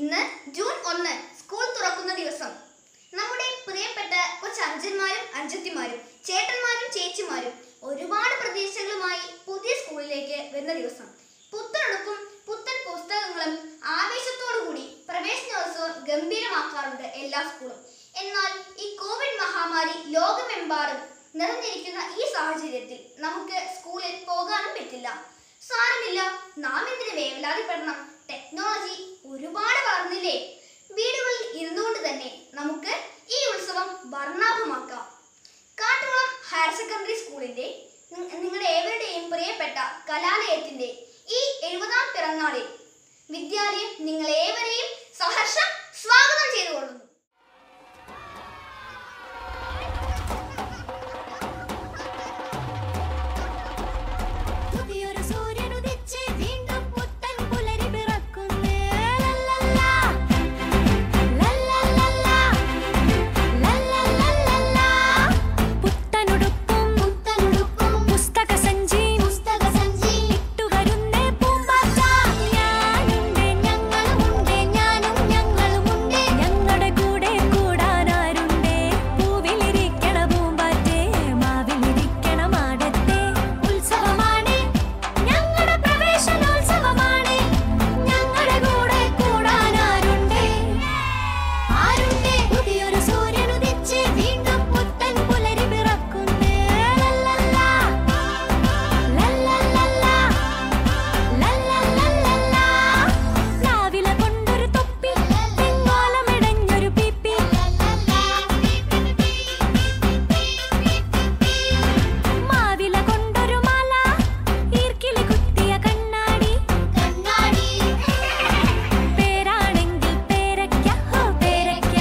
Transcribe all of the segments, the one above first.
ഇന്ന് ജൂൺ ഒന്ന് സ്കൂൾ തുറക്കുന്ന ദിവസം നമ്മുടെ പ്രിയപ്പെട്ട കൊച്ചഞ്ചന്മാരും അഞ്ചത്തിമാരും ചേട്ടന്മാരും ചേച്ചിമാരും ഒരുപാട് പ്രതീക്ഷകളുമായി പുതിയ സ്കൂളിലേക്ക് വരുന്ന ദിവസം പുത്തനുടുപ്പും പുത്തൻ പുസ്തകങ്ങളും ആവേശത്തോടു കൂടി പ്രവേശനോത്സവം ഗംഭീരമാക്കാറുണ്ട് എല്ലാ സ്കൂളും എന്നാൽ ഈ കോവിഡ് മഹാമാരി ലോകമെമ്പാടും നിറഞ്ഞിരിക്കുന്ന ഈ സാഹചര്യത്തിൽ നമുക്ക് സ്കൂളിൽ പോകാനും പറ്റില്ല സാരമില്ല നാം എന്തിന് വേവലാതിപ്പെടണം ടെക്നോളജി ഒരുപാട് വളർന്നില്ലേ വീടുകളിൽ ഇരുന്നുകൊണ്ട് തന്നെ നമുക്ക് ഈ ഉത്സവം വർണ്ണാഭമാക്കാം കാട്ടുകുളം ഹയർ സെക്കൻഡറി സ്കൂളിന്റെ നി- നിങ്ങളുടെ ഏവരുടെയും പ്രിയപ്പെട്ട കലാലയത്തിന്റെ ഈ എഴുപതാം പിറന്നാളിൽ വിദ്യാലയം നിങ്ങളേവരെയും സഹർഷം സ്വാഗതം ചെയ്തുകൊള്ളുന്നു പുതിയൊരു സൂര്യനുദിച്ച് വീണ്ടും പുത്തൻ പുലരി പിറക്കുന്നേ ലല്ലല്ലാ ലല്ലല്ലല്ലാ ലല്ലല്ലല്ലല്ലാ പുത്തനുടുപ്പും പുത്തനുടുപ്പും പുസ്തക സഞ്ചി പുസ്തക സഞ്ചി ഇട്ടുവരുന്നേ പൂമ്പാറ്റ ഞാനുണ്ട് ഞങ്ങളുമുണ്ട് ഞാനും ഞങ്ങളുമുണ്ട് ഞങ്ങളുടെ കൂടെ കൂടാനാരുണ്ടേ പൂവിലിരിക്കണ പൂമ്പാറ്റേ മാവിലിരിക്കണ മാടത്തെ ഉത്സവമാണ് ഞങ്ങളുടെ പ്രവേശനോത്സവമാണ് ഞങ്ങളുടെ കൂടെ കൂടാനാരുണ്ടേ ആരുണ്ടേ പുതിയൊരു സൂര്യനുദിച്ച് വീണ്ടും പുത്തൻ പുലരി പിറക്കുന്നേ ലല്ലല്ലാ ലല്ലല്ലല്ലാ ലല്ലല്ലല്ലല്ലാ നാവില കൊണ്ടൊരു തൊപ്പി തെങ്ങോലമിടഞ്ഞൊരു പിപ്പി മാവില കൊണ്ടൊരു മാല ഈർക്കിലി കുത്തിയ കണ്ണാടി കണ്ണാടി പേരാണെങ്കിൽ പേരയ്ക്ക ഹോ പേരയ്ക്ക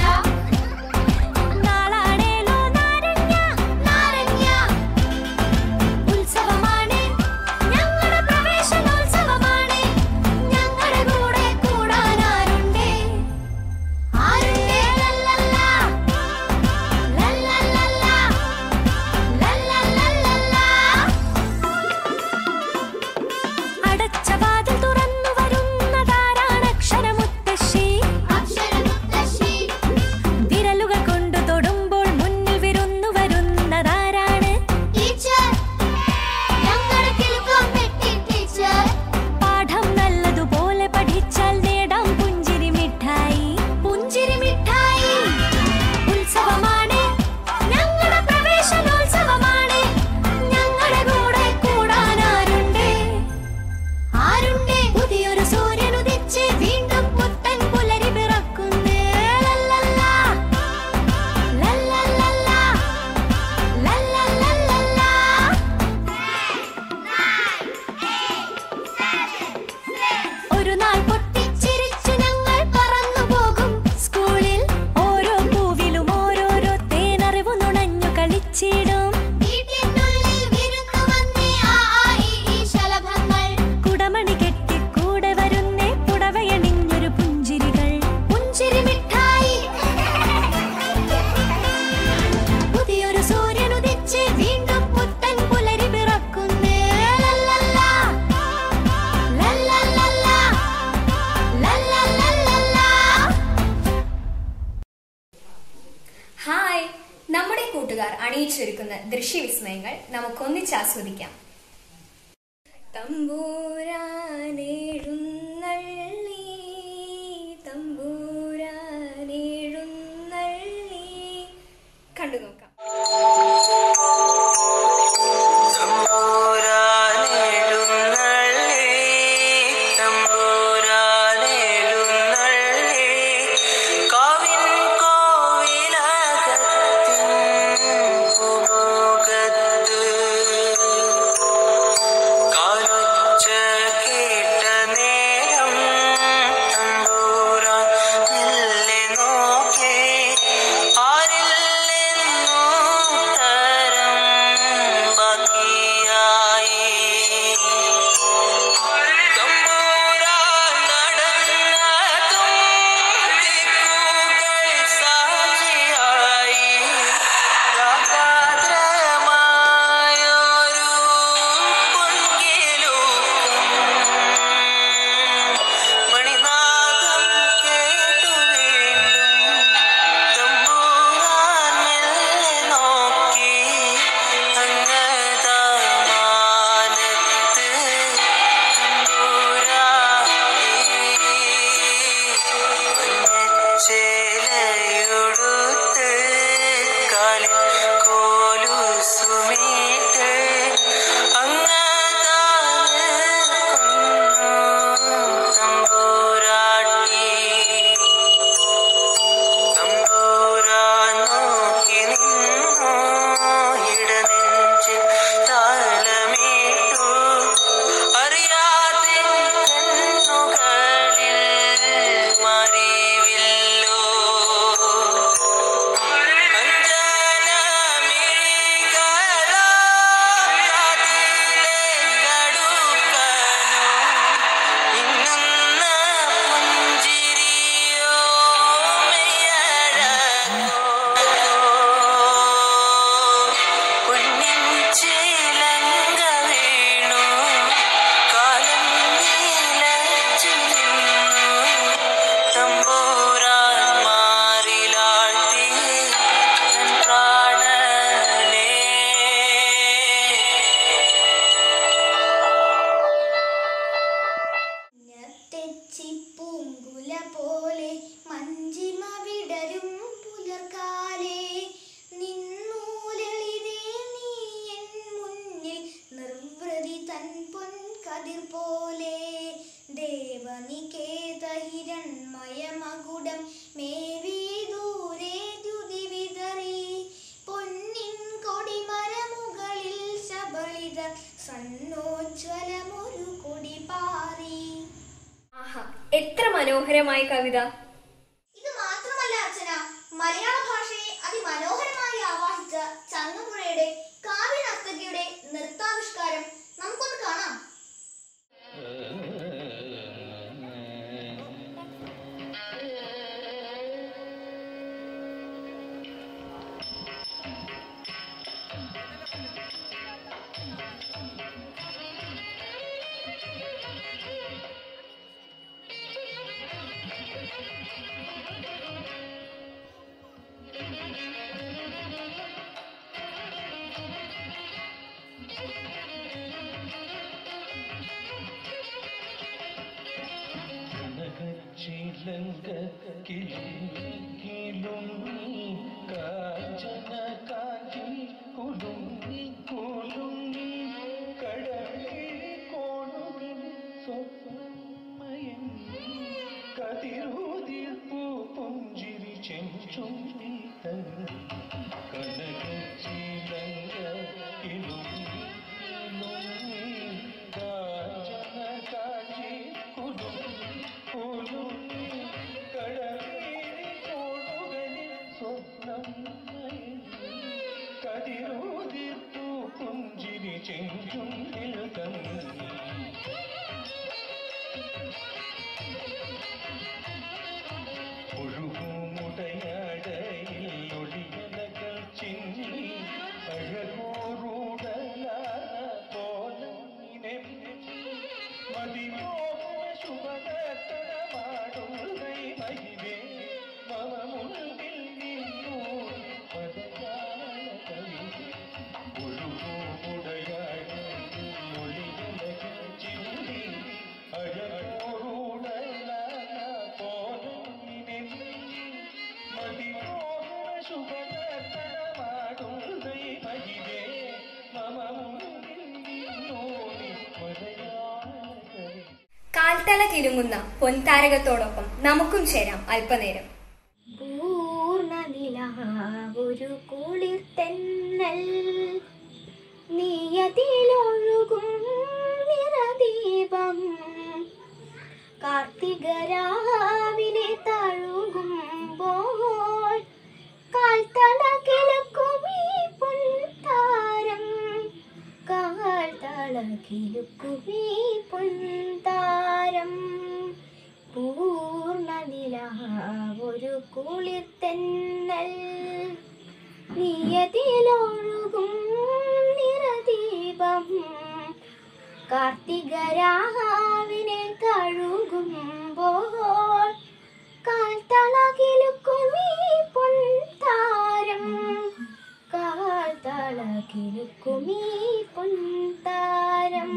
നാളാണേലോ നാരങ്ങ നാരങ്ങ ഉത്സവമാണ് ഞങ്ങളുടെ പ്രവേശനോത്സവമാണ് ഞങ്ങളുടെ കൂടെ കൂടാനാരുണ്ടേ ആരുണ്ടേ ലല്ലല്ലാ ലല്ലല്ലല്ലാ ലല്ലല്ലല്ലല്ലാ അടച്ച വാതിൽ തുറന്നു വരുന്നതാരാണ് അക്ഷരമുത്തശ്ശി അക്ഷരമുത്തശ്ശി വിരലുകൾ കൊണ്ട് തൊടുമ്പോൾ മുന്നിൽ വിരുന്നു വരുന്നതാരാണ് ടീച്ചർ ഞങ്ങളുടെ കിലുക്കം പെട്ടി ടീച്ചർ പാഠം നല്ലതുപോലെ പഠിച്ചാൽ നേടാം പുഞ്ചിരി മിഠായി പുഞ്ചിരി മിഠായി ഉത്സവമാണ് ഞങ്ങളുടെ പ്രവേശനോത്സവമാണ് ഞങ്ങളുടെ കൂടെ കൂടാനാരുണ്ടേ ആരുണ്ടേ പുതിയൊരു സൂര്യനുദിച്ച് വീണ്ടും പുത്തൻ പുലരി പിറക്കുന്നേ ലല്ലല്ലാ ലല്ലല്ലല്ലാ ലല്ലല്ലല്ലല്ലാ ഒരു നാൾ പൊട്ടിച്ചിരിച്ചു ഞങ്ങൾ പറന്നു പോകും സ്കൂളിൽ ഓരോ പൂവിലും ഓരോരോ തേനറിവ് നുണഞ്ഞു കളിച്ചിടും കുടമണി കെട്ടി കൂടെ വരുന്നേ പുടവയണിഞ്ഞൊരു പുഞ്ചിരികൾ പുഞ്ചിരി മിഠായി പുതിയൊരു സൂര്യനുദിച്ച് വീണ്ടും പുത്തൻ പുലരി പിറക്കുന്നേ ലല്ലല്ലാ ലല്ലല്ലല്ലാ ലല്ലല്ലല്ലല്ലാ ഹായ് നമ്മുടെ കൂട്ടുകാർ അണിയിച്ചൊരുക്കുന്ന ദൃശ്യവിസ്മയങ്ങൾ നമുക്കൊന്നിച്ച് ആസ്വദിക്കാം തമ്പൂരാനെഴുന്നള്ളി തമ്പൂരാനെഴുന്നള്ളി കണ്ടു നോക്കാം തമ്പുരാനെഴുന്നള്ളി, തമ്പുരാനെഴുന്നള്ളി, കാവിൻ കോവിലകത്തിൻ പുമുഖത്ത് കാലൊച്ച കേട്ട പൂങ്കുല പോലെ മഞ്ചിമ വിടരും പുലർക്കാലേ നിന്നൂലളിതേ നീ എൻ മുന്നിൽ നിർവൃതി തൻ പൊൻ കതിർ പോലെ ദേവനികേത ഹിരൺമയമകുടം മേവി ദൂരെ ദ്യുതി വിതറി പൊന്നിൻ കൊടിമരമുകളിൽ ശബളിത സന്നോജ്വലമൊരു കൊടി പാറി ആഹാ എത്ര മനോഹരമായ കവിത ഇത് മാത്രമല്ല അർച്ചന മലയാള ഭാഷയെ അതിമനോഹരമായി ആവാഹിച്ച ചങ്ങമ്പുഴയുടെ കാവ്യനർത്തകിയുടെ നൃത്താവിഷ്കാരം നമുക്കൊന്ന് കാണാം ചിലങ്ക കിലുങ്ങി കാഞ്ചന കാഞ്ചി കുലുങ്ങി കുലുങ്ങി കടലിൽ കോണുകൾ സ്വപ്നമയങ്ങി കതിരൂതിർപ്പൂ പുഞ്ചിരി ചെഞ്ചുണ്ടി കനക ചിലങ്ക കിലുങ്ങി കിലുങ്ങി കാഞ്ചന കാഞ്ചി കുലുങ്ങി കുലുങ്ങി കടലിൽ കോണുകളിൽ സ്വപ്നമയങ്ങി കതിരൂതിർപ്പൂ പുഞ്ചിരി ചെഞ്ചുണ്ടിൽ തങ്ങി ഒഴുകുമുടയടയിൽ ഒളിയലകൾ ചിന്നി അഴകൂറൂടല പോലിനെ മതിമോഹ ശുഭദത്തരമാടുകൈ മഹിവേ മമ മുൻപിൽ നിന്നു പദജാല കവിതേ ഒഴുകുമുടയടയിൽ ഒളിയലകൾ ചിന്നി അഴകൂറൂടല പോലിനെ മതിമോഹ ശുഭദത്തരമാടുകൈ മഹിവേ മമ മുൻപിൽ നിന്നു പദജാല കവിതേ കാൽത്തല കിലുങ്ങുന്ന പൊൻതാരകത്തോടൊപ്പം നമുക്കും ചേരാം അല്പനേരം പൂർണ്ണനിലാവൊരു കുളിർ തെന്നൽ നീയതിലൊഴുകും നിറദീപം കാർത്തികരാവിനെ തഴുകുമ്പോൾ കാൽത്തള കിളക്കുമീ പൊൻതാരം കാൽത്തള കിളുക്കുമീ പൊൻതാരം പൂർണ്ണനിലാവൊരു കുളിർ തെന്നൽ നിയതിലൊഴുകും നിറദീപം കാർത്തികരാവിനെ തഴുകുമ്പോൾ കാൽത്തളകിലുക്കുമീ പൊൻതാരം കാൽത്തളകിലുക്കുമീ പൊൻതാരം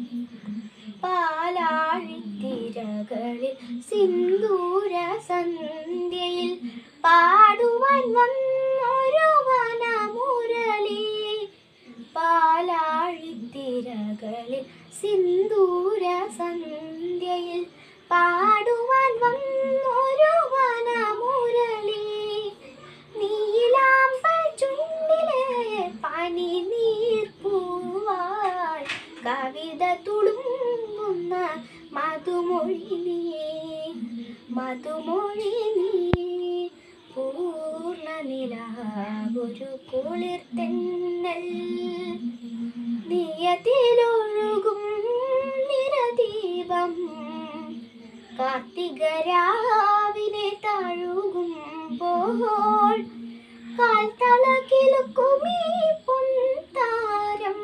പാലാഴിത്തിരകളിൽ സിന്ദൂര സന്ധ്യയിൽ പാടുവാൻ വന്നൊരു വനമുരളി പാലാഴിത്തിരകളിൽ സിന്ദൂര സന്ധ്യയിൽ പാടുവാൻ വന്നൊരു വനമുരളി നീലാമ്പൽ ചുണ്ടിലെ പനി നീർപ്പൂവായി കവിത തുളുമ്പുന്ന മധുമൊഴി നീ മധുമൊഴി നീ പൂർണ്ണനിലാവൊരു കുളിർ തെന്നൽ നിയതിലൊഴുകും നിറദീപം കാർത്തികരാവിനെ തഴുകുമ്പോൾ കാൽത്തളകിലുക്കുമീ പൊൻതാരം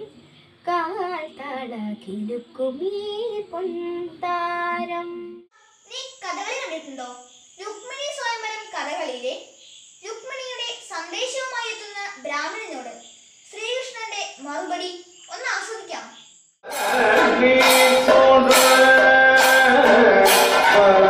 കാൽത്തളകിലുക്കുമീ പൊൻതാരം നീ കഥകളി കണ്ടിട്ടുണ്ടോ രുക്മിണി സ്വയംവരം കഥകളിയിലെ രുക്മിണിയുടെ സന്ദേശവുമായി എത്തുന്ന ബ്രാഹ്മണനോട് ശ്രീകൃഷ്ണന്റെ മറുപടി ഒന്ന് ആസ്വദിക്കാം നീ തോன்ற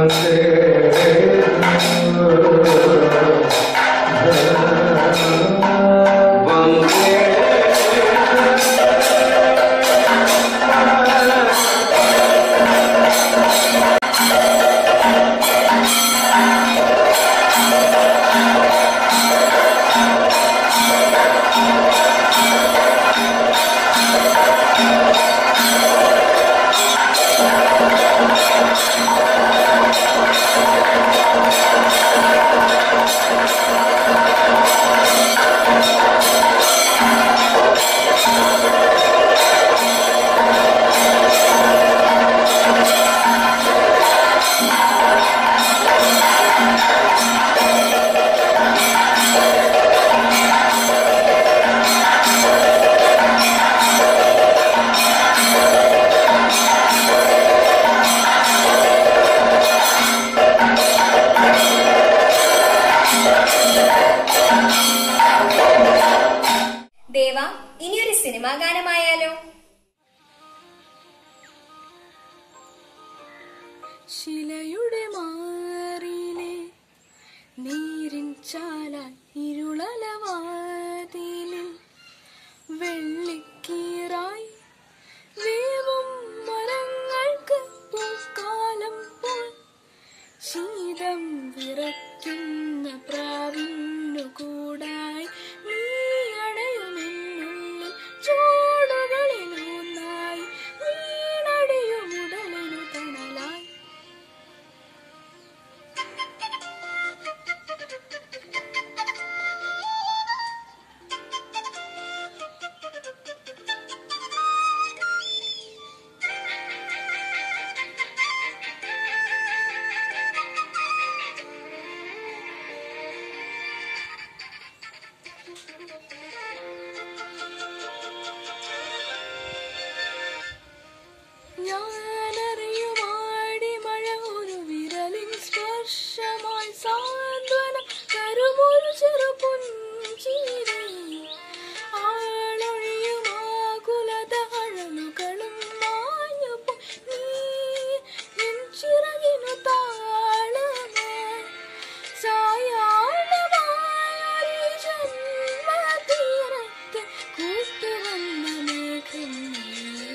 ദേവ ഇനിയൊരു സിനിമാ ഗാനമായാലോ ശിലയുടെ മാറിലെ നീരിൻ ചാല ഇരുളലവാതിലിൽ വെള്ളിക്കീറായി വേവും മരങ്ങൾക്ക് പൂക്കാലം പോൽ ശീതം വിറയ്ക്കുന്ന പ്രാവിന്നു കൂടായി നീ അടയുമെന്നുള്ളിൽ ചൂടുകളിലൂന്നായി വീണടിയുമുടലിനു തണലായി ഞാനറിയുമാടി മഴ ഒരു വിരലിൻ സ്പർശമായി സാന്ത്വനം കരുമൊരു ചെറു പുഞ്ചിരി ആളൊഴിയുമാകുലത അഴലുകളും മാഞ്ഞു നീ നിൻ ചിറകിനു താളമായി സായാഹ്നമായൊരു ജന്മതീരത്ത് കൂട്ടുവന്ന മേഘമേ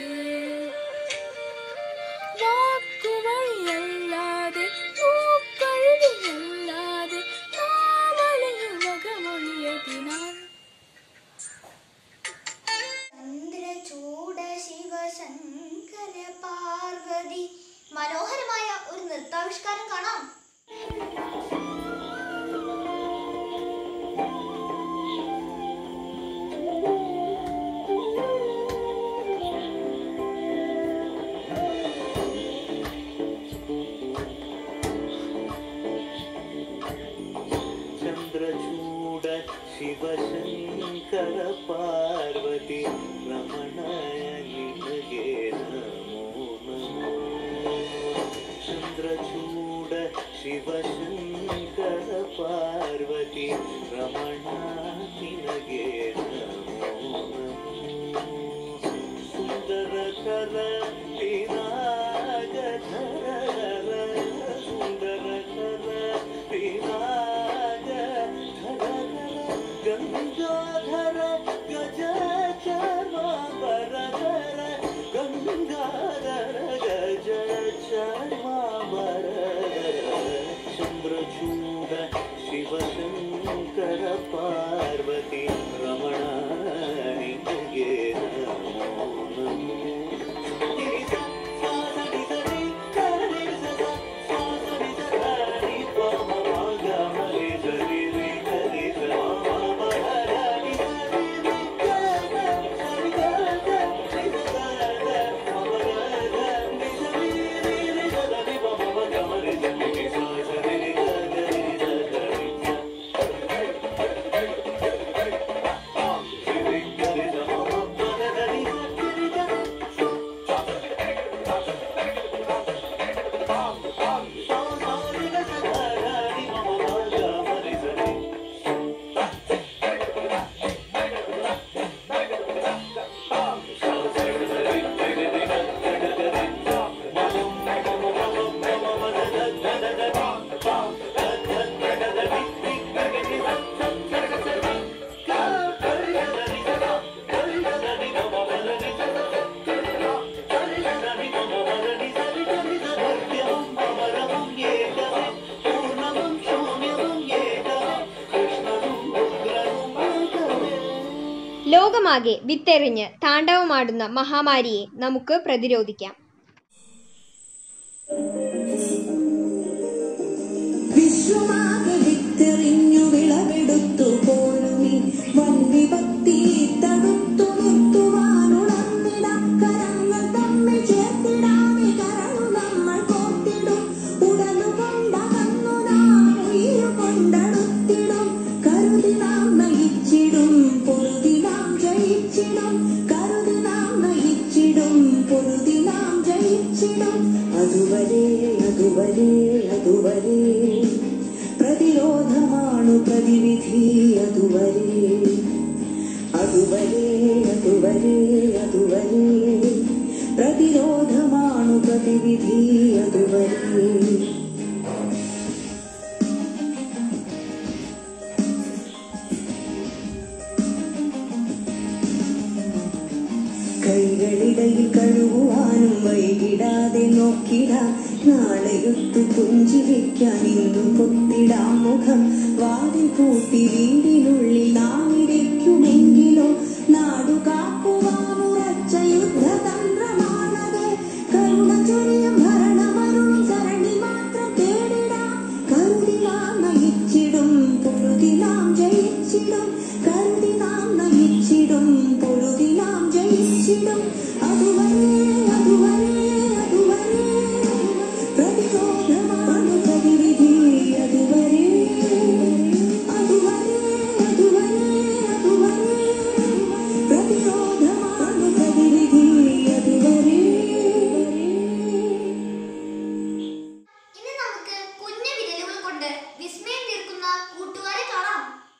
വാക്കുവഴിയല്ലാതെ പൂക്കഴുതിയല്ലാതെ നാമലയിൽ മുഖമൊഴിയതിനാൽ ചന്ദ്രചൂട ശിവശങ്കര പാർവതി മനോഹരമായ ഒരു നൃത്താവിഷ്കാരം കാണാം ಚಂದ್ರಚೂಡ ಶಿವಶಂಕರ ಪಾರ್ವತಿ ರಮಣಯ ನಿನಗೆ ನಮೋ ನಮೋ ಚಂದ್ರಚೂಡ ಶಿವಶಂಕರ ಪಾರ್ವತಿ ರಮಣ ನಿನಗೆ ನಮೋ ನಮೋ ಸುಂದರ ಕರ ವಿರಾಜಧರ ಸುಂದರ ಕರ ವಿರಾಜ ಗಂಗಾಧರ ಗಜ ಚರ್ಮಾಂಬರಧರ ಗಂಗಾಧರ ಗಜ ಚರ್ಮಾಂಬರಧರ ಚಂದ್ರಚೂಡ ಶಿವಶಂಕರ ಪಾರ್ವತಿ ರಮಣ ನಿನಗೆ ನಮೋ ನಮೋ ലോകമാകെ വിത്തെറിഞ്ഞ് താണ്ഡവമാടുന്ന മഹാമാരിയെ നമുക്ക് പ്രതിരോധിക്കാം വിശ്വമാകെ വിത്തെറിഞ്ഞു വിളവെടുത്തു പോരുമി വൻവിപത്തി തടുത്തു നിർത്തുവാനുണർന്നിടാം കരങ്ങൾ തമ്മിൽ ചേർത്തിടാതെ കരളു നമ്മൾ കോർത്തിടും ഉടലുകൊണ്ടകന്നു നാം ഉയിരു കൊണ്ടടുത്തിടും കരുതി നാം നയിച്ചിടും പൊരുതി നാം ജയിച്ചിടും കരുതി നാം നയിച്ചിടും പൊരുതി നാം ജയിച്ചിടും അതുവരെ അതുവരെ അതുവരെ പ്രതിരോധമാണു പ്രതിവിധി അതുവരെ അതുവരെ അതുവരെ അതുവരെ പ്രതിരോധമാണു പ്രതിവിധി അതുവരെ കൈകളിടയിൽ കഴുകുവാനും വൈകിടാതെ നോക്കിടാം നാളെയൊത്തു പുഞ്ചിരിക്കാൻ ഇന്നും പൊത്തിടാം മുഖം വാതിൽ പൂട്ടി വീടിനുള്ളിൽ നാം ഇരിക്കുമെങ്കിലോ നാടു കാക്കുവാനുറച്ച യുദ്ധതന്ത്രമാണത് കരുണ ചൊരിയും ഭരണമരുളും സരണി മാത്രം തേടിടാം കരുതി നാം നയിച്ചിടും പൊരുതി നാം ജയിച്ചിടും കരുതി നാം നയിച്ചിടും പൊരുതി നാം ജയിച്ചിടും അതുവരെ അതുവരെ അതുവരെ പ്രതിരോധമാണ് പ്രതിവിധി അതുവരെ അതുവരെ അതുവരെ അതുവരെ പ്രതിരോധമാണ് പ്രതിവിധി അതുവരെ ഇനി നമുക്ക് കുഞ്ഞു വിരലുകൾ കൊണ്ട് വിസ്മയം തീർക്കുന്ന കൂട്ടുകാരെ കാണാം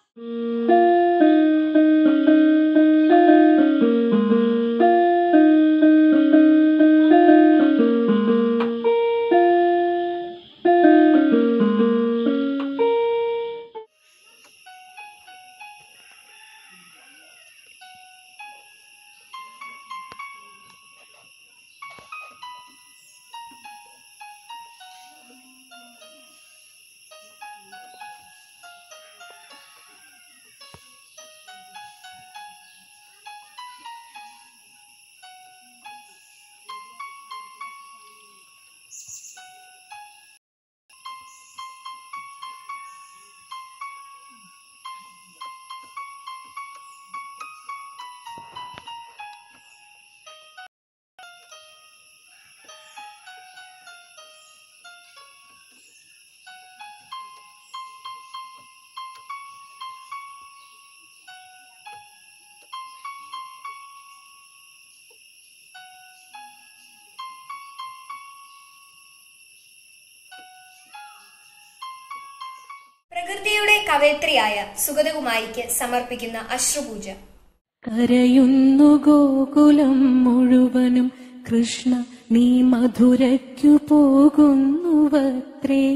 പ്രകൃതിയുടെ കവയത്രിയായ സുഗതകുമാരിക്ക് സമർപ്പിക്കുന്ന അശ്രുപൂജ കരയുന്നു ഗോകുലം മുഴുവനും കൃഷ്ണ നീ മധുരയ്ക്കു പോകുന്നുവത്രേ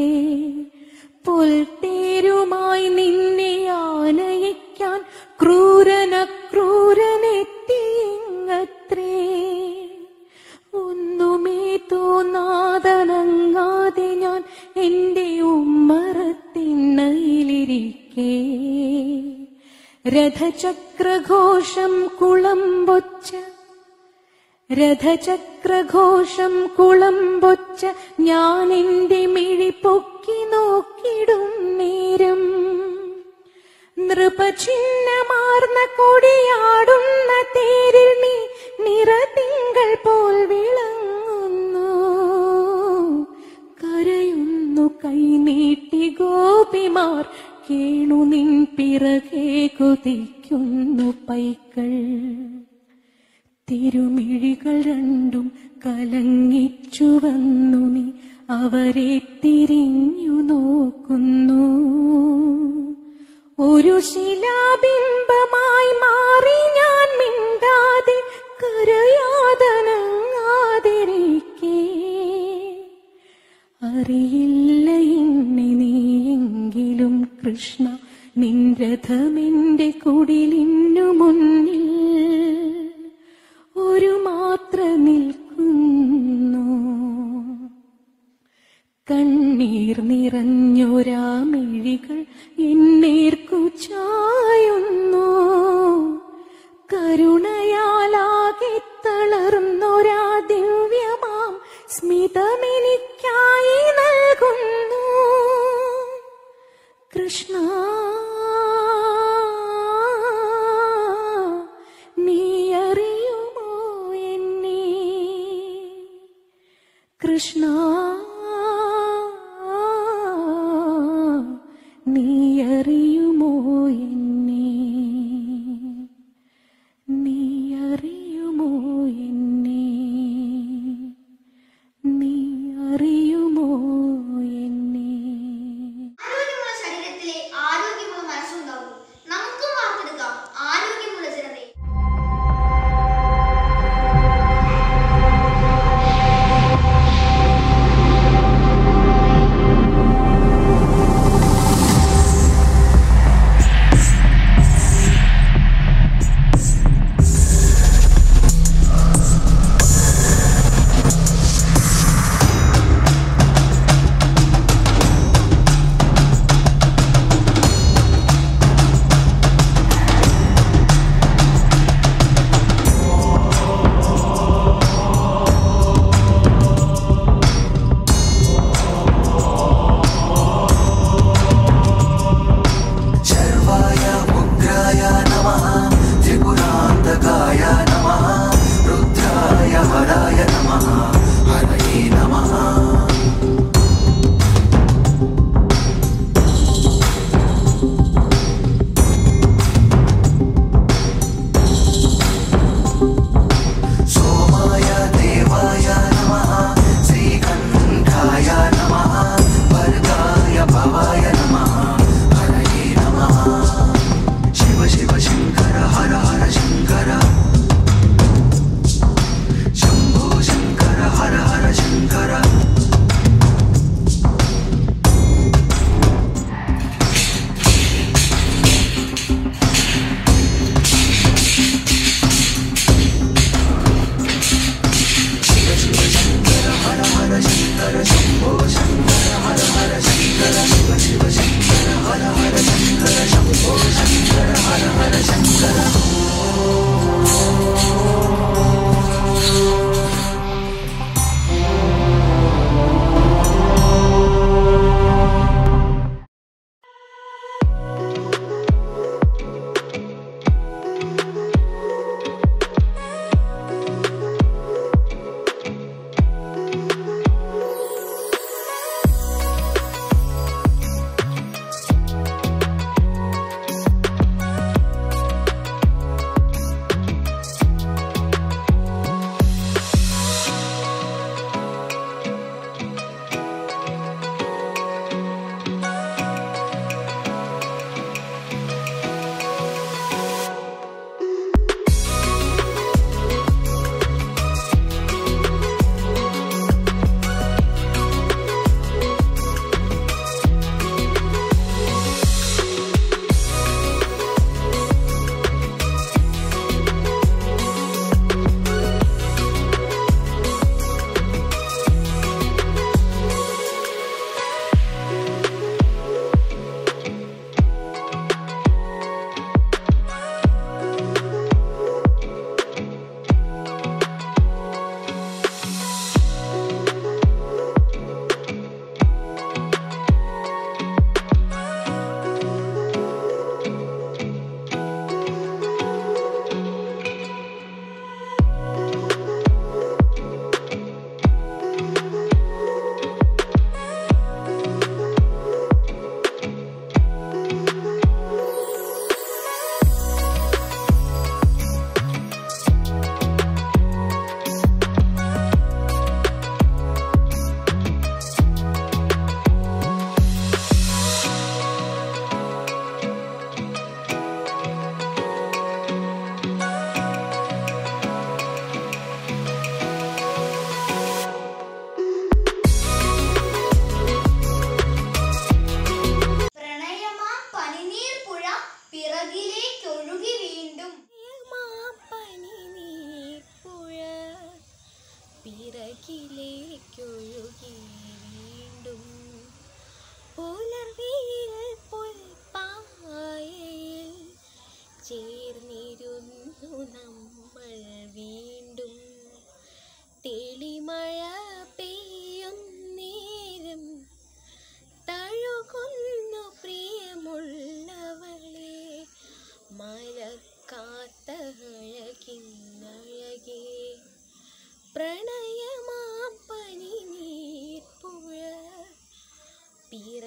പൊൽത്തേരുമായി നിന്നെ ആനയിക്കാൻ ക്രൂരന ക്രൂരനെത്തിയത്രേ ഒന്നുമേ തോന്നാതനങ്ങാതെ ഞാൻ എന്റെ ഉമ്മറത്തിണ്ണയിലിരിക്കേ രഥചക്രഘോഷം കുളമ്പൊച്ച രഥചക്രഘോഷം കുളമ്പൊച്ച ഞാൻ എന്റെ മിഴി പൊക്കി നോക്കിടും നേരം നൃപചിഹ്നമാർന്ന കൊടിയാടുന്ന തേരിൽ നീ നിറതിങ്കൾ പോൽ വിളങ്ങുന്നു കരയുന്നു കൈനീട്ടി ഗോപിമാർ കേണു നിൻ പിറകെ കുതിക്കുന്നു പൈക്കൾ തിരുമിഴികൾ രണ്ടും കലങ്ങിച്ചു വന്നു നീ അവരെ തിരിഞ്ഞു നോക്കുന്നു ഒരു ശിലാബിംബമായി മാറി ഞാൻ മിണ്ടാതെ കരയാതനങ്ങാതിരിക്കേ അറിയില്ല എന്നെ നീയെങ്കിലും കൃഷ്ണ നിൻ രഥമെന്റെ കുടിലിനു മുന്നിൽ ഒരു മാത്ര നിൽക്കുന്നു കണ്ണീർ നിറഞ്ഞൊരാ മിഴികൾ എന്നേർക്കു ചായുന്നു കരുണയാലാകെ തളർന്നൊരാ ദിവ്യമാം സ്മിതമെനിക്കായി നൽകുന്നു കൃഷ്ണ നീ അറിയുമോ എന്നെ കൃഷ്ണ നീ അറിയുമോ എന്നെ നീ അറിയുമോ എന്നെ നീ അറിയുമോ എന്നെ ആരോഗ്യമുള്ള ശരീരത്തിലെ ആരോഗ്യമുള്ള മനസ്സുണ്ടാകും നമുക്കും വാർത്തെടുക്കാം ആരോഗ്യമുള്ള ജനതയെ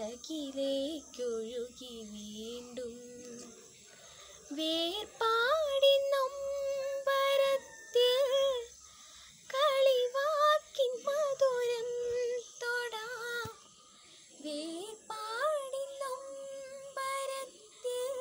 പിറകിലേക്കൊഴുകി വീണ്ടും വേർപാടി നൊമ്പരത്തിൽ കളിവാക്കിൻ മധുരം തൊടാം വേർപാടി നൊമ്പരത്തിൽ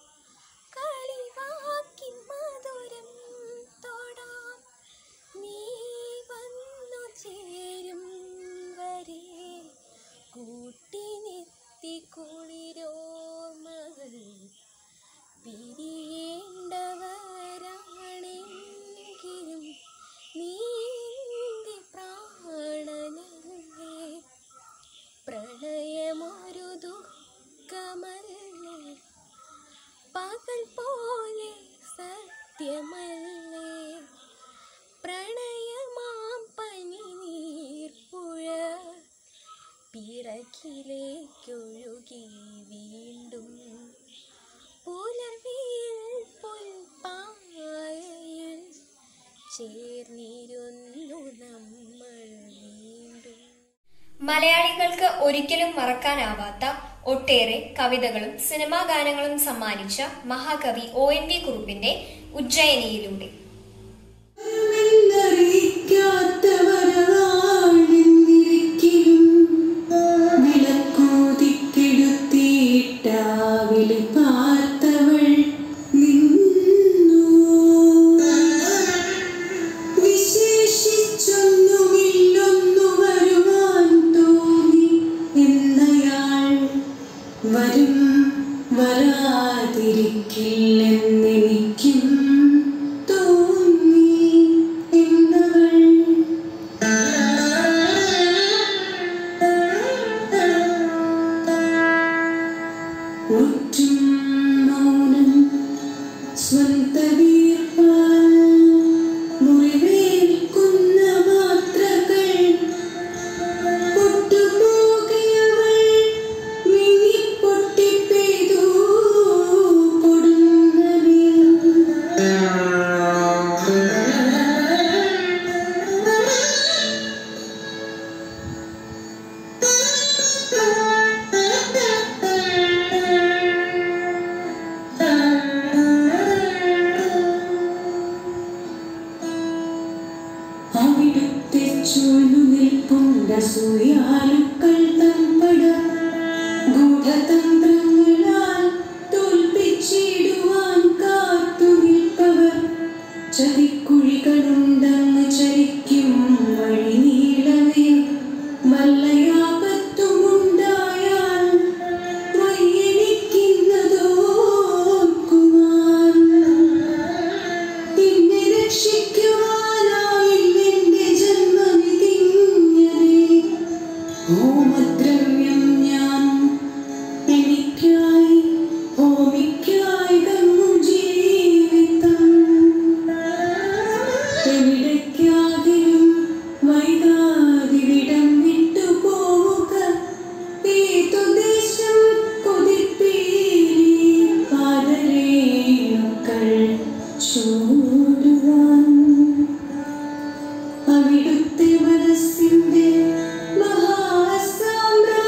കളിവാക്കിൻ മധുരം തൊടാം നീ വന്നു ചേരും വരെ കൂട്ടിനെത്തി കുളിരോർമ്മകൾ പിരിയേണ്ടവരാണെങ്കിലും നീ എൻ്റെ പ്രാണനല്ലേ പ്രണയമൊരു ദുഃഖമല്ലേ പകൽ പോലെ സത്യമല്ലേ പ്രണയമാം പനി നീർപ്പുഴ പിറകിലേക്കൊഴുകി വീണ്ടും പുലർവിയിൽ പുൽപ്പായയിൽ ചേർന്നിരുന്നു നമ്മൾ വീണ്ടും മലയാളികൾക്ക് ഒരിക്കലും മറക്കാനാവാത്ത ഒട്ടേറെ കവിതകളും സിനിമാ ഗാനങ്ങളും സമ്മാനിച്ച മഹാകവി ഒ എൻ വി കുറുപ്പിന്റെ ഉജ്ജയിനിയിലൂടെ പാർത്തവൾ നിന്നു വിശേഷിച്ചൊന്നുമില്ലൊന്നു വരുവാൻ തോന്നി എന്നയാൾ വരും വരാതിരിക്കില്ലെന്നെനിക്കും തോന്നി എന്നവൾ ഒറ്റും മൗനം സ്വന്ത വീർപ്പാൽ മുറിവേൽക്കുന്ന മാത്രകൾ പൊട്ടുപോകിയവൾ മിന്നിപ്പൊട്ടി പെയ്തു അവിടുത്തെ ചൂഴ്ന്നു നിൽപ്പുണ്ട സൂയാലുക്കൾ തമ്പട ഗൂഢതന്ത്രങ്ങളാൽ തോൽപ്പിച്ചിടുവാൻ കാത്തു നിൽപ്പവർ ചതിക്കുഴികളുണ്ടെന്ന് ചരിക്കും വഴി നീളവേ വല്ലയാപത്തുമുണ്ടായാൽ വയ്യണിക്കുന്നതോർക്കുവാൻ എന്നെ രക്ഷിക്കുവാനായില്ലെന്റെ ജന്മവിധിഞ്ഞതേ ഹോമദ്രവ്യം ഞാൻ എനിക്കായി ഹോമിക്കായി തന്നു ജീവിതം എവിടേക്കാകിലും വൈകാതിവിടം വിട്ടു പോവുക ഏതു ദേശം കൊതിപ്പീലി പാദരേണുക്കൾ ചൂടുവാൻ അവിടുത്തെ മനസ്സിന്റെ മഹാസാമ്രാജ്യം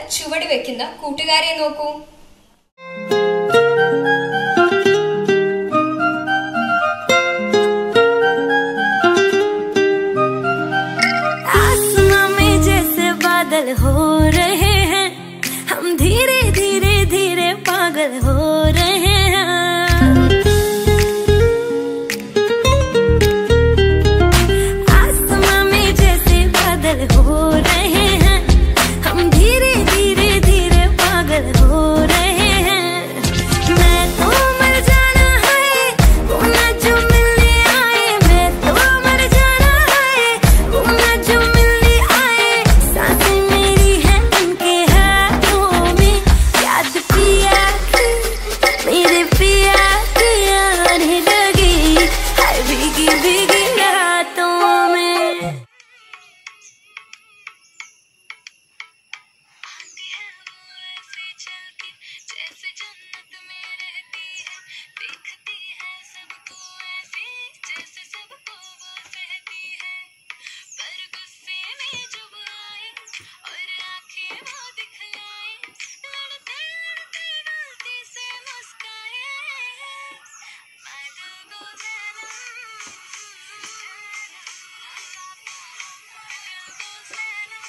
ചുവട് വെക്കുന്ന കൂട്ടുകാരെ നോക്കൂ आसमां में जैसे बादल हो रहे हैं हम धीरे धीरे धीरे पागल हो रहे हैं आसमां में जैसे बादल हो रहे हैं हम धीरे धीरे धीरे पागल हो रहे हैं मैं तो मर जाना है वो ना जो मिलने आए मैं तो मर जाना है वो ना जो मिलने आए सांसें मेरी है उनके हाथों में याद पिया की मेरे पिया की आने लगी हाय भीगी भीगी रातों में जैसे जन्नत में रहती है देखती है सबको ऐसे जैसे सबको वो सहती है पर गुस्से में जब आए और आंखें वो दिखलाए लड़ते लड़ते गलती से मुस्काए मैं दिल को सनम दिल को सनम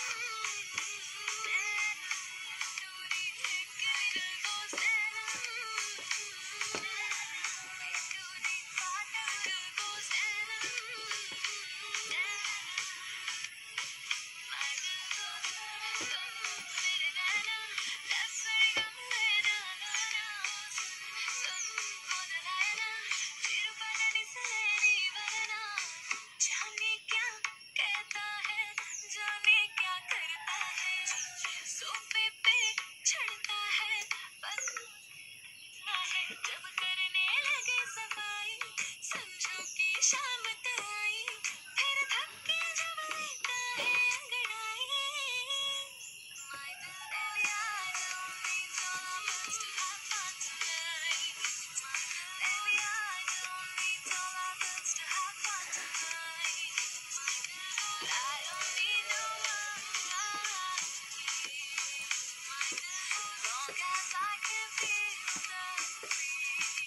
दूरी है कि दिल को सनम दूरी पागल दिल को सनम जाने क्या कहता है जाने क्या करता है सोफे पे चढ़ता है पर है जब करने लगे सफाई समझो कि शाम आई फिर धक्के जब लेता है अंगड़ाई My baby, I don't need so much to have fun tonight. Baby, I don't need so much to have fun tonight. I don't need no one. Long as I can feel the breeze.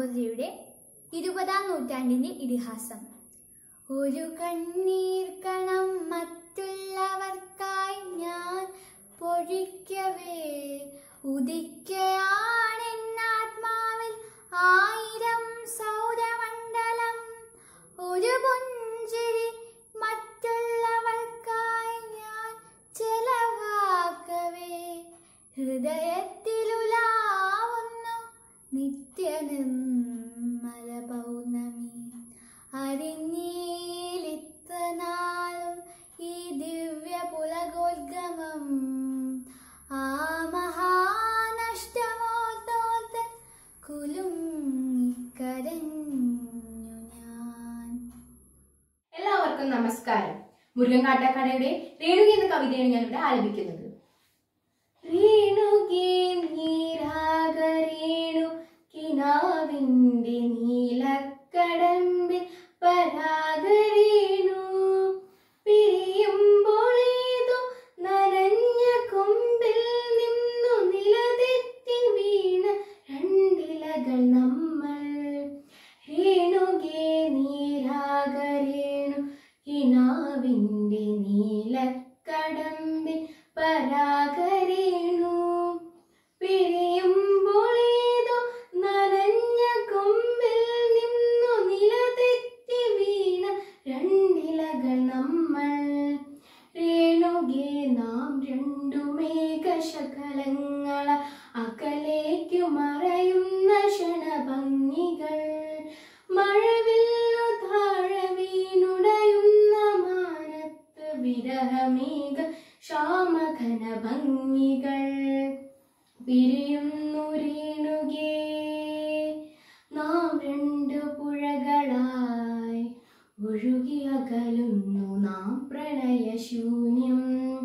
നമ്പൂതിരിയുടെ ഇരുപതാം നൂറ്റാണ്ടിന്റെ ഇതിഹാസം ഒരു കണ്ണീർ കണം മറ്റുള്ളവർക്കായി ഞാൻ പൊഴിക്കവേ ഉദിക്കയാണെന്നാത്മാവിൽ ആയിരം സൗരമണ്ഡലം ഒരു പുഞ്ചിരി മറ്റുള്ളവർക്കായി ഞാൻ ചെലവാക്കവേ ഹൃദയത്തിലുലാവുന്നു നിത്യനിർമ്മല പൗർണമി അറിഞ്ഞീലിത്ര നാളും ഈ ദിവ്യ പുലകോദ്ഗമം ആ മഹാനഷ്ടമോത്തോർത്ത് കുലുങ്ങിക്കരഞ്ഞു ഞാൻ എല്ലാവർക്കും നമസ്കാരം മുരുകൻ കാട്ടാക്കടയുടെ രേണുകി എന്ന കവിതയാണ് ഞാൻ ഇവിടെ ആലപിക്കുന്നത് രേണുകേ നീരാഗരേണു കിനാവിന്റെ നീലക്കടമ്പിൽ പരാഗരേണു പിരിയുമ്പോളേതോ നനഞ്ഞ കൊമ്പിൽ നിന്നു നിലതെറ്റി വീണ രണ്ടിലകൾ നമ്മൾ രേണുകേ നീരാഗരേണു കിനാവിന്റെ നീലക്കടമ്പിൽ പരാഗരേണു പിരിയുമ്പോളേതോ നനഞ്ഞ കൊമ്പിൽ നിന്നു നിലതെറ്റി വീണ രണ്ടിലകൾ നമ്മൾ രേണുകെ നാം രണ്ടു മേഘശകലങ്ങള അകലേക്കു മറയുന്ന ക്ഷണഭംഗികൾ മഴവില്ലു താഴെ വീണുടയുന്ന മാനത്ത് വിരഹമേഘ ശ്യാമഘന ഭംഗികൾ പിരിയുന്നു രേണുകേ നാം രണ്ടു പുഴകളായി ഒഴുകി അകലുന്നു നാം പ്രണയശൂന്യം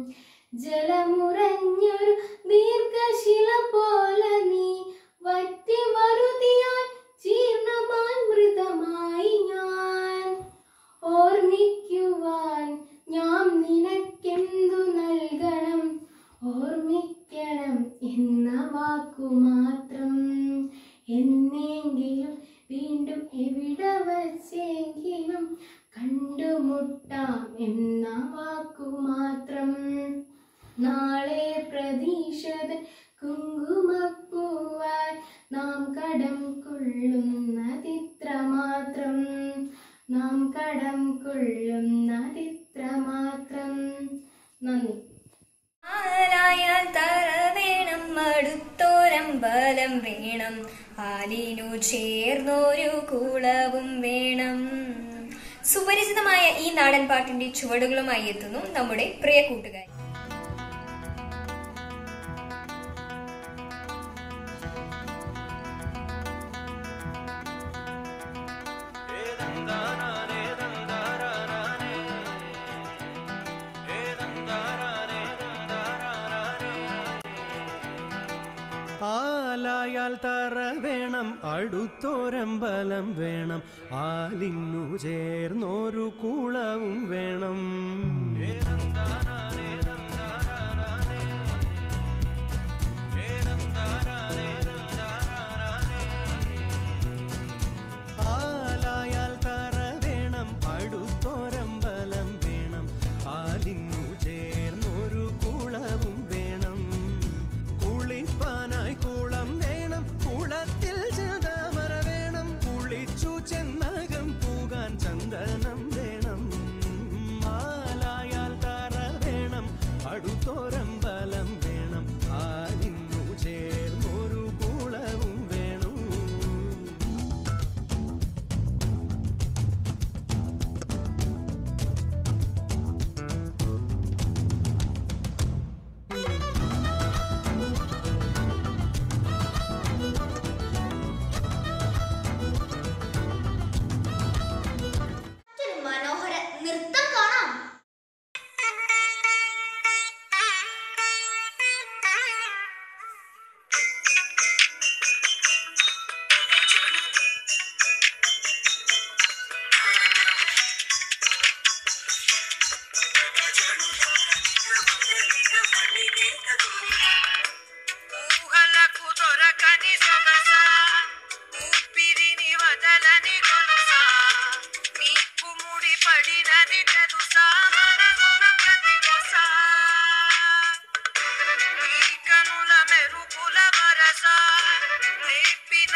ജലമുറഞ്ഞൊരു ദീർഘശില പോലെ നീ വറ്റി വറുതിയായി ജീർണമായി മൃതമായി ഞാൻ ഓർമ്മിക്കുവാൻ ഞാൻ നിനക്കെന്തു നൽകണം ഓർമ്മിക്കണം എന്ന വാക്കു മാത്രം എന്നെങ്കിലും വീണ്ടും എവിടെ വച്ചെങ്കിലും കണ്ടുമുട്ടാം എന്ന വാക്കു മാത്രം നാളെ പ്രതീക്ഷത കുങ്കുമപ്പൂവായി നാം കടം കൊള്ളുന്നതിത്ര മാത്രം നാം കടം കൊള്ളുന്നതിത്ര മാത്രം നന്ദി ആരായാൽ തറ വേണം അടുത്തോരമ്പലം വേണം ആലിനു ചേർന്നൊരു കുളവും വേണം സുപരിചിതമായ ഈ നാടൻ പാട്ടിന്റെ ചുവടുകളുമായി എത്തുന്നു നമ്മുടെ പ്രിയ കൂട്ടുകാരി ആലായാൽ തറ വേണം അടുത്തോരമ്പലം വേണം ആലിന്നു ചേർന്നൊരു കുളവും വേണം ആലായാൽ തറ വേണം അടുത്തോരമ്പലം വേണം ആലിന്നു ചേർന്നൊരു കുളവും വേണം കുളിപ്പാനായി കുളം വേണം കുളത്തിൽ ചെതാമര വേണം കുളിച്ചു ചെന്നകം പൂകാൻ ചന്ദനം വേണം ആലായാൽ തറ വേണം അടുത്തോരമ്പലം വേണം ആലിന്നു ചേർന്നൊരു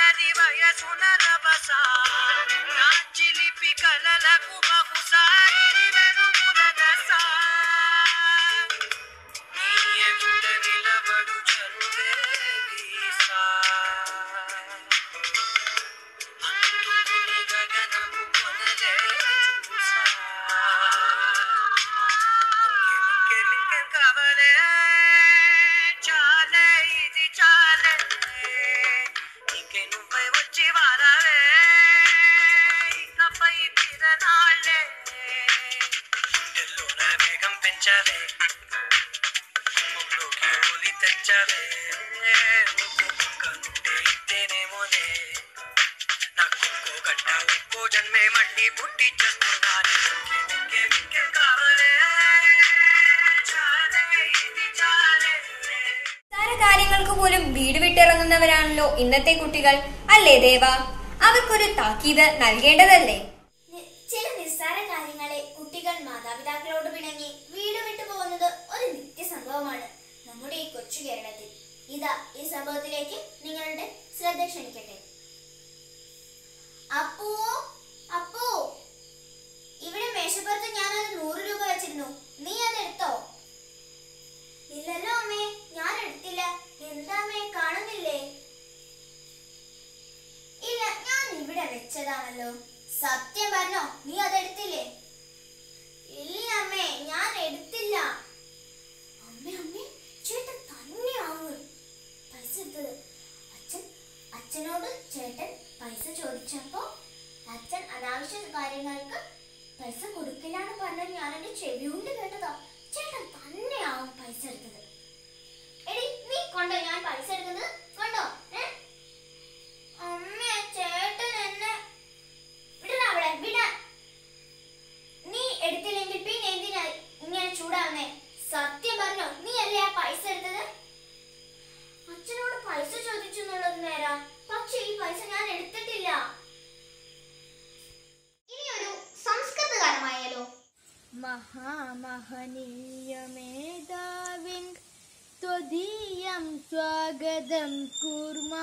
పది వయసున రభస నా చిలిపి కలలకు బహుసారి వెనుముల దశ నీ ఎదుట నిలబడు చనువే వీసా అందుకుని గగనము కొనలే చూసా ఇంకెం ఇంకెం కావాలే చాలే ఇది చాలే ఇంకే నువ్వై వచ్చి వారావే ఇకపై తిరనాళ్ళే గుండెల్లోన వేగం పెంచవే ముగ్గులోకి ఒలి తెచ్చవే నువ్వు కుక్క నుండి ఇస్తేనేమోనే నాకు ఒక్కో గడ్డ ఒక్కో జన్మే మళ్ళీ పుట్టి చేస్తున్నాను ఇంకే ఇంకే కావాలే చాలే ఇది చాలే നിസ്സാര കാര്യങ്ങൾക്ക് പോലും വീട് വിട്ടിറങ്ങുന്നവരാണല്ലോ ഇന്നത്തെ കുട്ടികൾ അല്ലേ ദേവ അവർക്കൊരു താക്കീത് നൽകേണ്ടതല്ലേ നി- ചില നിസ്സാര കാര്യങ്ങളെ കുട്ടികൾ മാതാപിതാക്കളോട് പിണങ്ങി വീട് വിട്ടു പോകുന്നത് ഒരു നിത്യസംഭവമാണ് നമ്മുടെ ഈ കൊച്ചു കേരളത്തിൽ ഇതാ ഈ സംഭവത്തിലേക്ക് നിങ്ങളുടെ ശ്രദ്ധ ക്ഷണിക്കട്ടെ അപ്പൂ അപ്പൂ ഇവിടെ മേശപ്പുറത്ത് ഞാനൊരു നൂറ് രൂപ വെച്ചിരുന്നു നീ അത് എടുത്തോ ഇല്ലല്ലോ അമ്മേ ഞാൻ എടുത്തില്ല എന്താ അമ്മേ കാണുന്നില്ലേ ഇല്ല ഞാൻ ഇവിടെ വെച്ചതാണല്ലോ സത്യം പറഞ്ഞോ നീ അതെടുത്തില്ലേ ഇല്ല അമ്മേ ഞാൻ എടുത്തില്ല അമ്മേ അമ്മേ ചേട്ടൻ തന്നെയാണ് പൈസ എടുത്തത് അച്ഛൻ അച്ഛനോട് ചേട്ടൻ പൈസ ചോദിച്ചപ്പോ അച്ഛൻ അനാവശ്യ കാര്യങ്ങൾക്ക് പൈസ കൊടുക്കില്ലാന്ന് പറഞ്ഞത് ഞാൻ എന്റെ ചെവി കൊണ്ട് കേട്ടതാ ചേട്ടൻ തന്നെയാവും പൈസ എടുത്തത് എടി നീ കൊണ്ടോ ഞാൻ പൈസ എടുക്കുന്നത് കൊണ്ടോ ഏ അമ്മേ ചേട്ടൻ എന്നെ വിടണ അവിടെ വിടാൻ നീ എടുത്തില്ലെങ്കിൽ പിന്നെ എന്തിനാ ഇങ്ങനെ ചൂടാവുന്നേ സത്യം പറഞ്ഞോ നീ അല്ലേ ആ പൈസ എടുത്തത് അച്ഛനോട് പൈസ ചോദിച്ചു എന്നുള്ളത് നേരാ പക്ഷെ ഈ പൈസ ഞാൻ എടുത്തിട്ടില്ല ഇനി ഒരു സംസ്കൃത ഗാനമായാലോ മഹാമഹനീയമേധാവിൻ त्वदीयं स्वागतं कुर्मा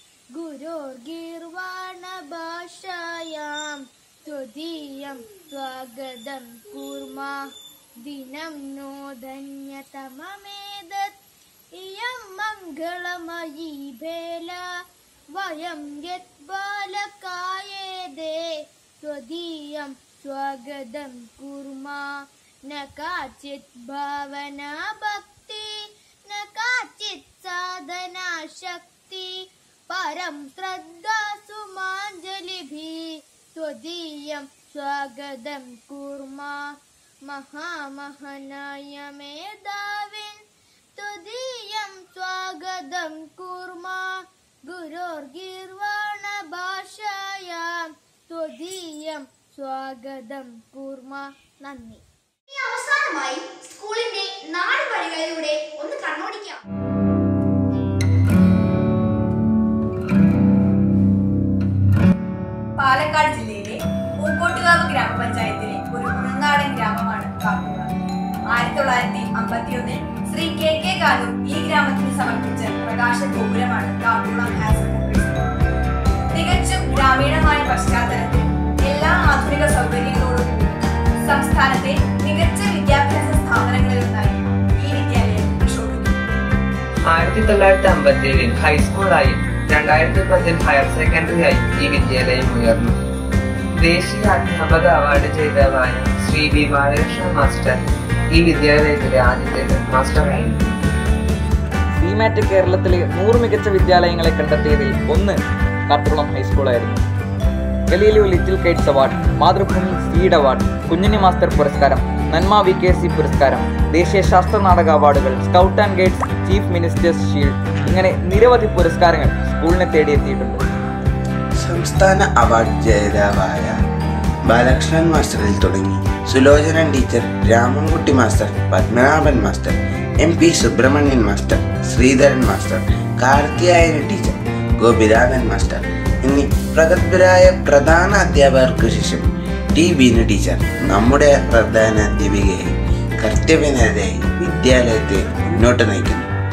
गुरोर्गीर्वाणभाषायां त्वदीयं स्वागतं कुर्मा दिनं नो धन्यतममेदत् इयं मङ्गलमयी भेला वयं यत् बालकायेदे त्वदीयं स्वागतं कुर्मा न काचित् भावना भक्ति न काचित् साधना शक्ति परं श्रद्धा सुमाञ्जलिभिः त्वदीयं स्वागतं कुर्मा महामहनाय मेधाविन् त्वदीयं स्वागतं कुर्मा गुरोर्गीर्वाणभाषायां त्वदीयं സ്വാഗതം കൂർമ നന്ദി ഇനി അവസാനമായി സ്കൂളിന്റെ നാല് വഴികളിലൂടെ ഒന്ന് കണ്ണോടിക്കാം പാലക്കാട് ജില്ലയിലെ പൂക്കോട്ടുകാവ് ഗ്രാമപഞ്ചായത്തിലെ ഒരു ഉൾനാടൻ ഗ്രാമമാണ് കാട്ടുക ആയിരത്തി തൊള്ളായിരത്തി അമ്പത്തിയൊന്നിൽ ശ്രീ കെ കെ കാലു ഈ ഗ്രാമത്തിന് സമർപ്പിച്ച പ്രകാശ ഗോപുരമാണ് കാട്ടുകുളം ഹയർ സെക്കൻഡറി സ്കൂൾ തികച്ചും ഗ്രാമീണമായ പശ്ചാത്തലത്തിൽ എല്ലാ ആധുനിക സൗകര്യങ്ങളോടും കൂടി സംസ്ഥാനത്തെ മികച്ച വിദ്യാഭ്യാസ സ്ഥാപനങ്ങളിലൊന്നായി ഈ വിദ്യാലയം ശോഭിക്കുന്നു ആയിരത്തി തൊള്ളായിരത്തി അമ്പത്തി ഏഴിൽ ഹൈസ്കൂളായും രണ്ടായിരത്തി പത്തിൽ ഹയർ സെക്കൻഡറിയായി ഈ വിദ്യാലയം ഉയർന്നു ദേശീയ അധ്യാപക അവാർഡ് ജേതാവായ ശ്രീ വി ബാലകൃഷ്ണ മാസ്റ്റർ ഈ വിദ്യാലയത്തിലെ ആദ്യത്തെ ഹെഡ് മാസ്റ്ററായിരുന്നു സിമാറ്റ് കേരളത്തിലെ നൂറ് മികച്ച വിദ്യാലയങ്ങളെ കണ്ടെത്തിയതിൽ ഒന്ന് കാട്ടുകുളം ഹൈസ്കൂളായിരുന്നു Galileo little kites award Mathrubhumi seed award Kunhini master പുരസ്കാരം നന്മ വി കെ സി പുരസ്കാരം ദേശീയ ശാസ്ത്ര നാടക അവാർഡുകൾ scout and guides chief minister's shield ഇങ്ങനെ നിരവധി പുരസ്കാരങ്ങൾ സ്കൂളിനെ തേടിയെത്തിയിട്ടുണ്ട് സംസ്ഥാന അവാർഡ് ജേതാവായ ബാലകൃഷ്ണൻ മാസ്റ്ററിൽ തുടങ്ങി Sulochanan teacher Ramankutty master Padmanabhan master M P Subrahmanyan master Sreedharan master Karthiyayana teacher Gopinathan master എന്നീ പ്രഗത്ഭരായ പ്രധാന അധ്യാപകർക്ക് ശേഷം ടി ബീനു ടീച്ചർ നമ്മുടെ പ്രധാന അധ്യാപികയായി കർത്തവ്യനിരതയായി വിദ്യാലയത്തെ മുന്നോട്ട് നയിക്കുന്നു ഈ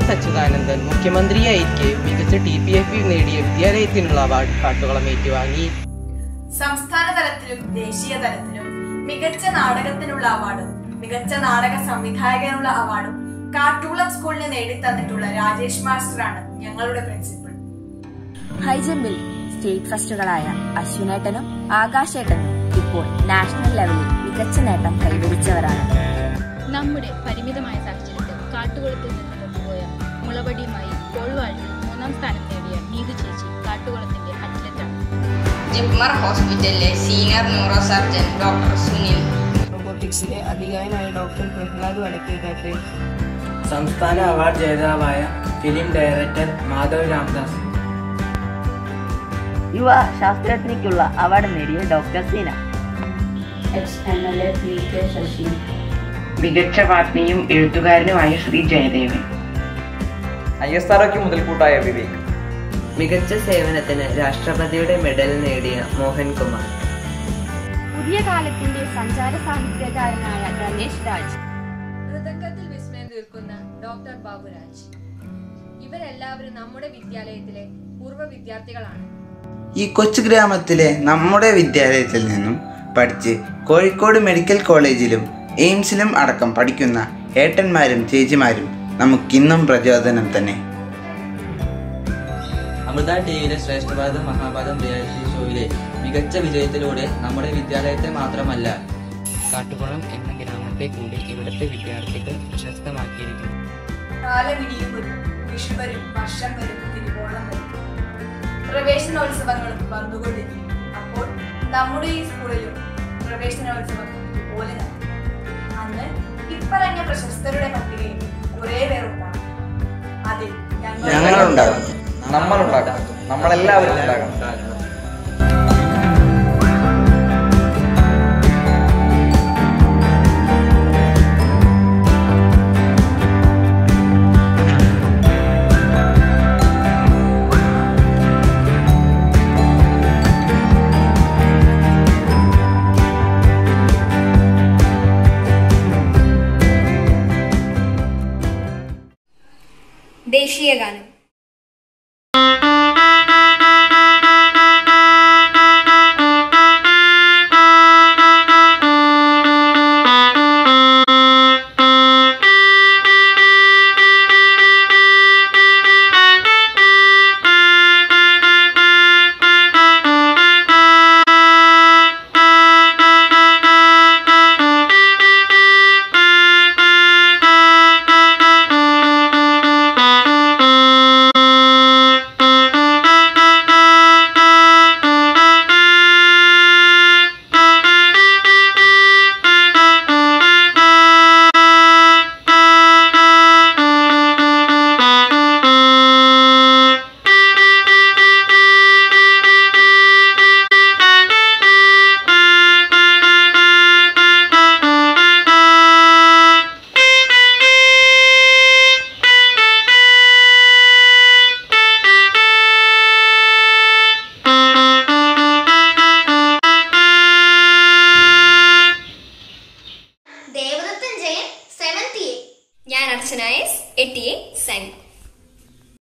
എസ് അച്യുതാനന്ദൻ മുഖ്യമന്ത്രിയായിരിക്കെ മികച്ച ടി പി എഫ് നേടിയ വിദ്യാലയത്തിനുള്ള അവാർഡ് കാട്ടുകുളം ഏറ്റുവാങ്ങി സംസ്ഥാന തലത്തിലും ദേശീയ തലത്തിലും മികച്ച നാടകത്തിനുള്ള അവാർഡും മികച്ച നാടക സംവിധായകനുള്ള അവാർഡും കാട്ടുകുളം സ്കൂളിന് നേടിത്തന്നിട്ടുള്ള രാജേഷ് മാസ്റ്ററാണ് ഞങ്ങളുടെ പ്രിൻസിപ്പൽ ഹൈജമ്പിൽ സ്റ്റേറ്റ് ഫസ്റ്റുകളായ അശ്വിനേട്ടനും ആകാശേട്ടനും ഇപ്പോൾ നാഷണൽ ലെവലിൽ മികച്ച നേട്ടം കൈവരിച്ചവരാണ് നമ്മുടെ പരിമിതമായ സാഹചര്യത്തിൽ കാട്ടുകുളത്തിൽ നിന്ന് കൊണ്ടുപോയ മുളവടിയുമായി കോൾവാഴ്ച മൂന്നാം സ്ഥാനം നേടിയ നീതു ചേച്ചി കാട്ടുകുളത്തിന്റെ അത്ലറ്റാണ് ജിപ്മർ ഹോസ്പിറ്റലിലെ senior neuro surgeon doctor Sunil റോബോട്ടിക്സിലെ അധികായനായ ഡോക്ടർ പ്രഹ്ലാദ് വടക്കേക്കാട്ട് സംസ്ഥാന അവാർഡ് ജേതാവായ ഫിലിം ഡയറക്ടർ മാധവ് രാംദാസ് യുവ ശാസ്ത്രജ്ഞയ്ക്കുള്ള അവാർഡ് നേടിയ doctor Seena ex M L A P K Sasi മികച്ച വാഗ്മിയും എഴുത്തുകാരനുമായ ശ്രീ ജയദേവൻ ഐ എസ് ആർഒക്ക് മുതൽക്കൂട്ടായ വിവേക് മികച്ച സേവനത്തിന് രാഷ്ട്രപതിയുടെ മെഡൽ നേടിയ മോഹൻകുമാർ പുതിയ കാലത്തിന്റെ സഞ്ചാര സാഹിത്യകാരനായ രമേശ് രാജ് മൃദംഗത്തിൽ വിസ്മയം തീർക്കുന്ന ഡോക്ടർ ബാബുരാജ് ഇവരെല്ലാവരും നമ്മുടെ വിദ്യാലയത്തിലെ പൂർവ്വ വിദ്യാർത്ഥികളാണ് ഈ കൊച്ചു ഗ്രാമത്തിലെ നമ്മുടെ വിദ്യാലയത്തിൽ നിന്നും പഠിച്ച് കോഴിക്കോട് മെഡിക്കൽ കോളേജിലും എയിംസിലും അടക്കം പഠിക്കുന്ന ഏട്ടന്മാരും ചേച്ചിമാരും നമുക്കിന്നും പ്രചോദനം തന്നെ അമൃത ടിവിയിലെ ശ്രേഷ്ഠഭാരതം മഹാഭാരതം റിയാലിറ്റി ഷോയിലെ മികച്ച വിജയത്തിലൂടെ നമ്മുടെ വിദ്യാലയത്തെ മാത്രമല്ല കാട്ടുകുളം എന്ന ഗ്രാമത്തെ കൂടി ഇവിടുത്തെ വിദ്യാർത്ഥികൾ പ്രശസ്തമാക്കിയിരിക്കുന്നു കാലമിടിയും വരും വിഷു വരും വർഷം വരും തിരുവോണം വരും പ്രവേശനോത്സവങ്ങളും വന്നുകൊണ്ടിരിക്കും അപ്പോൾ നമ്മുടെ ഈ സ്കൂളിലും പ്രവേശനോത്സവം ഇതുപോലെ നടക്കും അന്ന് ഇപ്പറഞ്ഞ പ്രശസ്തരുടെ പട്ടികയിൽ കുറെ പേർ ഉണ്ടാകും അതിൽ ഞങ്ങൾ ഞങ്ങളുണ്ടാകും നമ്മളുണ്ടാകും നമ്മളെല്ലാവരും ഉണ്ടാകണം